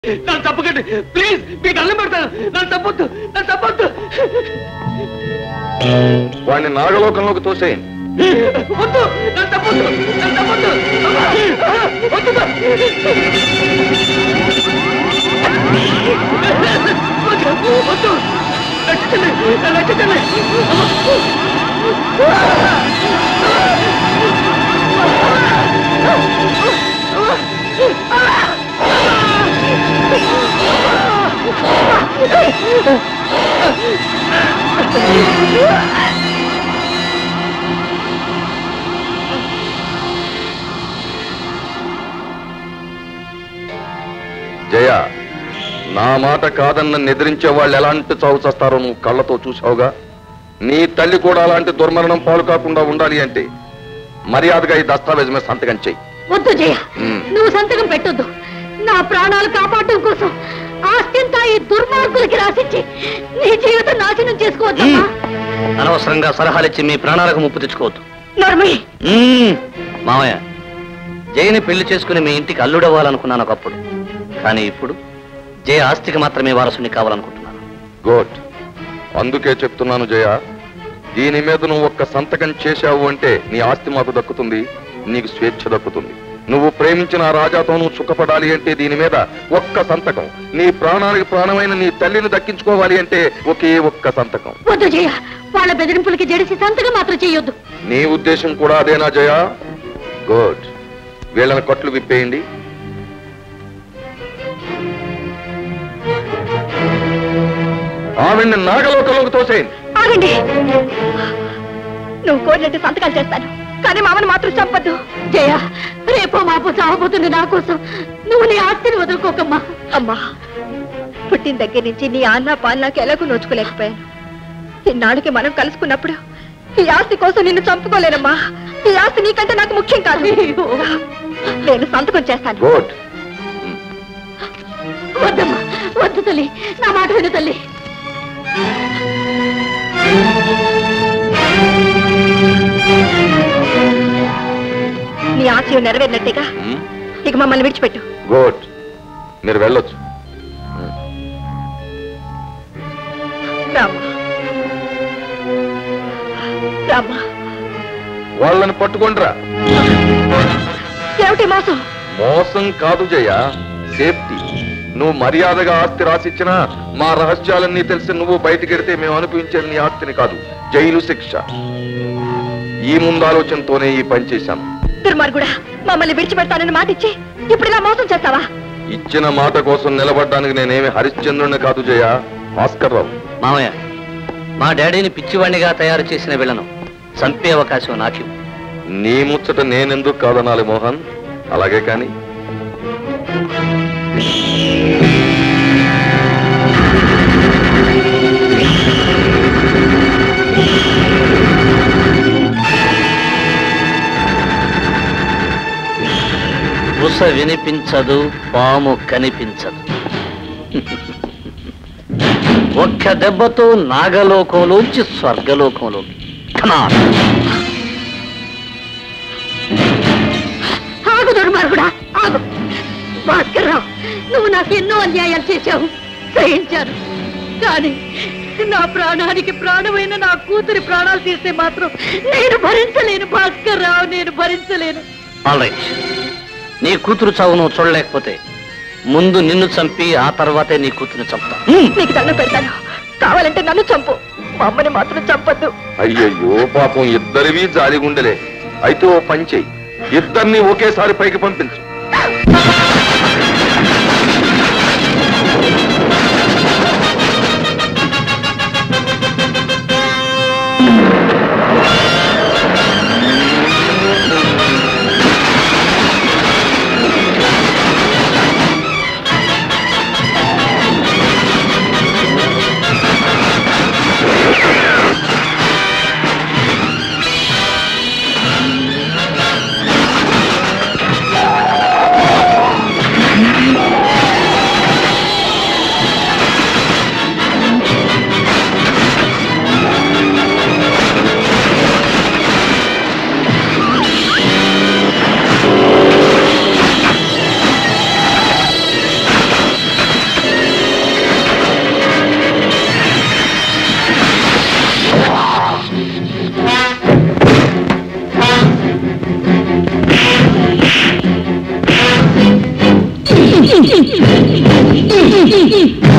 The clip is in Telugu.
నన్ను తప్పకండి ప్లీజ్ మీకు అల్లం పెడతాను నన్ను తప్పొద్దు నన్ను తప్పొద్దు వాడిని నాగలోకంలోకి తోసేయండి వద్దు నన్ను తప్పొద్దు నన్ను తప్పొద్దు వద్దు వద్దు వద్దు రక్షించండి రక్షించండి జయ నా మాట కాదన్న నిద్రించే వాళ్ళు ఎలాంటి చావు చేస్తారో నువ్వు కళ్ళతో చూసావుగా నీ తల్లి కూడా అలాంటి దుర్మరణం పాలు కాకుండా ఉండాలి అంటే మర్యాదగా ఈ దస్తావేజ్ మీద సంతకం చెయ్యి వద్దు జయ మ్మ్. నువ్వు సంతకం పెట్టొద్దు నా ప్రాణాలు కాపాడటం కోసం ఆస్తింతా ఈ దుర్మార్గులకి రాసిచ్చి నీ జీవితం నాశనం చేసుకోవద్దమ్మా అనవసరంగా సలహాలిచ్చి మీ ప్రాణాలకు ముప్పు తెచ్చుకోవద్దు నర్మయ్య మ్మ్. మామయ్య జయని పెళ్లి చేసుకుని మీ ఇంటికి అల్లుడవ్వాలనుకున్నాను ఒకప్పుడు కానీ ఇప్పుడు జయ ఆస్తికి మాత్రమే వారసుని కావాలనుకుంటున్నాను గుడ్ అందుకే చెప్తున్నాను జయ దీని మీద నువ్వు ఒక్క సంతకం చేశావు అంటే నీ ఆస్తి మాకు దక్కుతుంది నీకు స్వేచ్ఛ దక్కుతుంది నువ్వు ప్రేమించిన ఆ రాజాతో నువ్వు సుఖపడాలి అంటే దీని మీద ఒక్క సంతకం నీ ప్రాణానికి ప్రాణమైన నీ తల్లిని దక్కించుకోవాలి అంటే ఒకే ఒక్క సంతకం వద్దు జయ వాళ్ళ బెదిరింపులకి జడిసి సంతకం మాత్రం చెయ్యొద్దు నీ ఉద్దేశం కూడా అదేనా జయ గుడ్ వీళ్ళని కట్లు విప్పేయండి ఆవిడ్ని నాగలోకంలోకి తోసేయండి ఆగండి నువ్వు కోరినట్టు సంతకాలు చేస్తాను కానీ మామని మాత్రం చంపద్దు జయ రేపో మాపో చావబోతుంది నా కోసం నువ్వు నీ ఆస్తిని వదులుకోకమ్మా అమ్మా పుట్టిన దగ్గర నుంచి నీ అన్న పాలనాకి ఎలాగూ నోచుకోలేకపోయాను ఇన్నాళ్ళకి మనం కలుసుకున్నప్పుడు ఈ ఆస్తి కోసం నిన్ను చంపుకోలేనమ్మా ఈ ఆస్తి నీకంటే నాకు ముఖ్యం కాదు నేను సంతకం చేస్తాను గుడ్ వద్దమ్మా వద్దు తల్లి నా మాట విను తల్లి నీ ఆశయం నెరవేరినట్టేగా ఇక మమ్మల్ని విడిచిపెట్టు గుడ్ మీరు వెళ్ళొచ్చు రామ్మా రామ్మా వాళ్ళని పట్టుకుండ్రా ఏమిటి మోసం మోసం కాదు జయ సేఫ్టీ నువ్వు మర్యాదగా ఆస్తి రాసిచ్చినా మా రహస్యాలన్నీ తెలిసి నువ్వు బయటకెడితే మేము అనుభవించేది నీ ఆస్తిని కాదు జైలు శిక్ష ఈ ముందు ఆలోచనతోనే ఈ పని చేశాను దుర్మార్గుడా మమ్మల్ని విడిచిపెడతానని మాట ఇచ్చి ఇప్పుడు ఇలా మోసం చేస్తావా ఇచ్చిన మాట కోసం నిలబడడానికి నేనేమి హరిశ్చంద్రుని కాదు జయ భాస్కర్ రావు మామయ్య మా డాడీని పిచ్చివాణ్ణిగా తయారు చేసిన వీళ్ళను చంపే అవకాశం నాకు నీ ముచ్చట నేనెందుకు కాదనాలి మోహన్ అలాగే కాని బుస వినిపించదు పాము కనిపించదు ఒక్క దెబ్బతో నాగలోకంలోంచి స్వర్గలోకంలోకి Come on. ఆగు దుర్మార్గుడా ఆగు భాస్కర్రావు నువ్వు నాకు ఎన్నో అన్యాయాలు చేశావు సహించాను కానీ నా ప్రాణానికి ప్రాణమైన నా కూతురి ప్రాణాలు తీస్తే మాత్రం నేను భరించలేను భాస్కర్రావు నేను భరించలేను All right. నీ కూతురు చావు నువ్వు చూడలేకపోతే ముందు నిన్ను చంపి ఆ తర్వాతే నీ కూతురుని చంపుతా నీకు దండం పెడతాను కావాలంటే నన్ను చంపు మా అమ్మని మాత్రం చంపద్దు అయ్యయ్యో పాపం ఇద్దరివి జాలిగుండలే అయితే ఓ పని చెయ్యి ఇద్దరిని ఒకేసారి పైకి పంపించు ఆ ఆ